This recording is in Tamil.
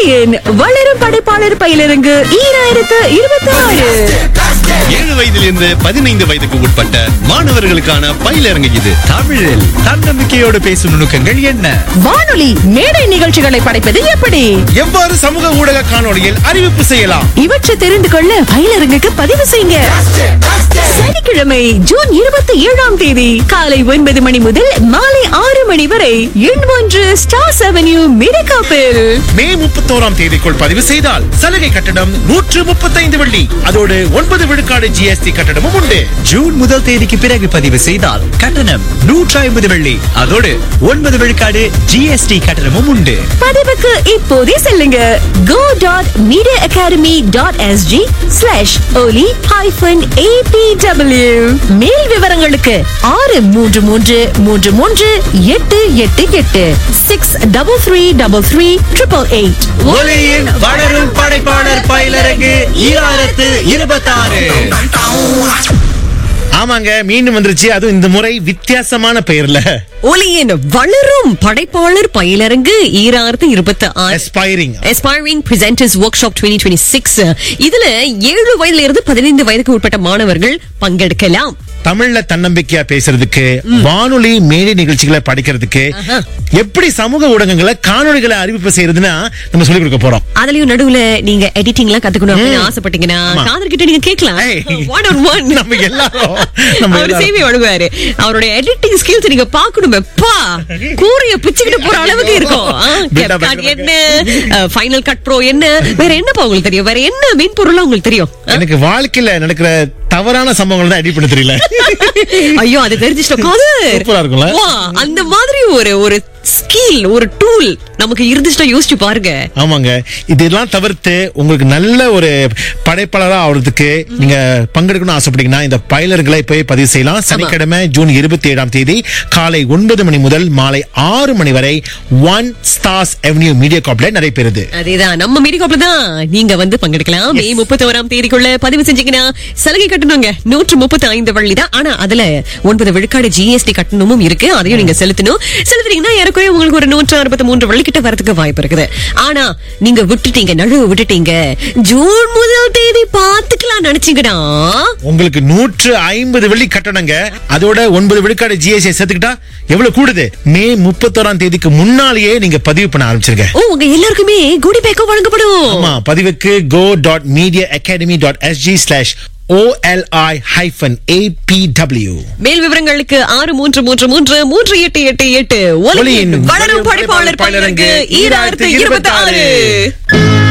ஒலியின் வளரும் படைப்பாளர் பயிலரங்கு ஈராயிரத்து இருபத்தி ஆறு ஏழு வயதிலிருந்து பதினைந்து வயதுக்கு உட்பட்ட மாணவர்களுக்கான பயிலரங்கு இது தமிழில் தன்னம்பிக்கையோடு பேசும் நுணுக்கங்கள் என்ன வானொலி மேடை நிகழ்ச்சிகளை படைப்பது எப்படி எவ்வாறு சமூக ஊடக காணொளியில் அறிவிப்பு செய்யலாம் இவற்றை தெரிந்து கொள்ள பயிலரங்குக்கு பதிவு செய்யுங்க சனிக்கிழமை ஜூன் இருபத்தி ஏழாம் தேதி காலை ஒன்பது மணி முதல் மாலை ஆறு மணி வரை எண் ஒன்று ஸ்டார்ஸ் அவென்யூ மிடக்காப்பில் மே முப்பத்தோராம் தேதிக்குள் பதிவு செய்தால் சலுகை கட்டணம் நூற்று முப்பத்தைந்து வெள்ளி அதோடு ஒன்பது விழுக்காடு ஜிஎஸ்டி கட்டணமும் உண்டு ஜூன் முதல் தேதிக்கு பிறகு பதிவு செய்தால் கட்டணம் நூற்றி ஐம்பது வெள்ளி அதோடு ஒன்பது விழுக்காடு ஜிஎஸ்டி கட்டணமும் உண்டு பதிவுக்கு இப்போதே செல்லுங்க go dot media academy dot SG slash ஒலி ஹைஃபன் ஏபிடபிள்யூ மேல் விவரங்களுக்கு ஆறு மூன்று மூன்று மூன்று மூன்று எட்டு எட்டு எட்டு six double three double three triple eight ஒலியின் வளரும் படைப்பாளர் பயிலரங்கு ஈராயிரத்து இருபத்தாறு ஆமாங்க மீண்டும் வந்துருச்சு அதுவும் இந்த முறை வித்தியாசமான பெயர்ல ஒலியின் வளரும் படைப்பாளர் பயிலரங்கு ஈராயிரத்து இருபத்தி ஆறு எஸ்பைரிங் aspiring presenters workshop 2026 இதுல ஏழு வயதுல இருந்து பதினைந்து வயதுக்கு உட்பட்ட மாணவர்கள் பங்கெடுக்கலாம் தமிழ்ல தன்னம்பிக்கையா பேசுறதுக்கு வானொலி மேடை நிகழ்ச்சிகளை படிக்கிறதுக்கு எப்படி சமூக ஊடகங்களை காணொளிகளை அறிவிப்பு செய்யறதுன்னா நம்ம சொல்லி கொடுக்க போறோம் அதுலயும் நடுவுல நீங்க எடிட்டிங் எல்லாம் கத்துக்கணும் அப்படின்னு ஆசைப்பட்டீங்கன்னா ஆமா. காதர் கிட்ட நீங்க கேட்கலாம் ஏய். ஒன் ஆன் ஒன் நம்ம எல்லாரும் நம்ம அவர் எல்லாரும். சேவை வழங்குவாரு அவருடைய எடிட்டிங் ஸ்கில்ஸ் நீங்க பாக்கணும் எப்பா கூரைய பிச்சுக்கிட்டு போற அளவுக்கு இருக்கும் Build up கட் ஆகுறது. என்ன ஃபைனல் கட் ப்ரோ என்ன வேற என்னப்பா உங்களுக்கு தெரியும் வேற என்ன மென்பொருள் உங்களுக்கு தெரியும் எனக்கு வாழ்க்கையில நடக்கிற தவறான சம்பவங்கள் தான் எடிட் பண்ண தெரியல ஐயோ அது தெரிஞ்சிட்டோம் காதர் சூப்பரா இருக்கும்ல? வா, அந்த மாதிரி ஒரு ஒரு ஸ்கில் ஒரு டூல் நமக்கு இருந்துச்சுன்னா யோசிச்சு பாருங்க ஆமாங்க இதெல்லாம் தவிர்த்து உங்களுக்கு நல்ல ஒரு படைப்பாளரா ஆகிறதுக்கு நீங்க பங்கெடுக்கணும்னு ஆசைப்பட்டீங்கன்னா இந்த பயிலர்களை போய் பதிவு செய்யலாம் சனிக்கிழமை ஜூன் இருபத்தி ஏழாம் தேதி காலை ஒன்பது மணி முதல் மாலை ஆறு மணி வரை ஒன் ஸ்டார்ஸ் அவென்யூ மீடியா காப்ல நடைபெறுது அதேதான் நம்ம மீடியாப்ல தான் நீங்க வந்து பங்கெடுக்கலாம் மே முப்பத்தி ஓராம் தேதிக்குள்ள பதிவு செஞ்சீங்கன்னா சலுகை கட்டணுங்க நூற்று முப்பத்தி ஐந்து வள்ளி தான் ஆனா அதுல ஒன்பது விழுக்காடு ஜிஎஸ்டி கட்டணமும் இருக்கு அதையும் நீங்க செலுத்தணும் செலுத்துறீங்கன்னா ஏறக்குறைய உங்களுக்கு ஒரு நூற்று அறுபத்தி மூன்று வள்ளி கிட்ட வரதுக்கு வாய்ப்பு இருக்குது ஆனா நீங்க விட்டுட்டீங்க நழுவு விட்டுட்டீங்க ஜூன் முதல் தேதி பாத்துக்கலாம் நினைச்சீங்கன்னா உங்களுக்கு நூற்று ஐம்பது வெள்ளி கட்டணங்க அதோட ஒன்பது விழுக்காடு ஜிஎஸ்டி சேர்த்துக்கிட்டா எவ்வளவு கூடுது மே முப்பத்தோராம் தேதிக்கு முன்னாலேயே நீங்க பதிவு பண்ண ஆரம்பிச்சிருங்க ஓ உங்க எல்லாருக்குமே குடி பேக்கோ வழங்கப்படும் ஆமா பதிவுக்கு go dot media academy dot SG slash OLI hyphen ABW மேல் விவரங்களுக்கு ஆறு மூன்று மூன்று மூன்று மூன்று எட்டு எட்டு எட்டு ஒலியின் ஒலியின் வளரும் படைப்பாளர் பயிலரங்கு ஈராயிரத்து இருபத்தி ஆறு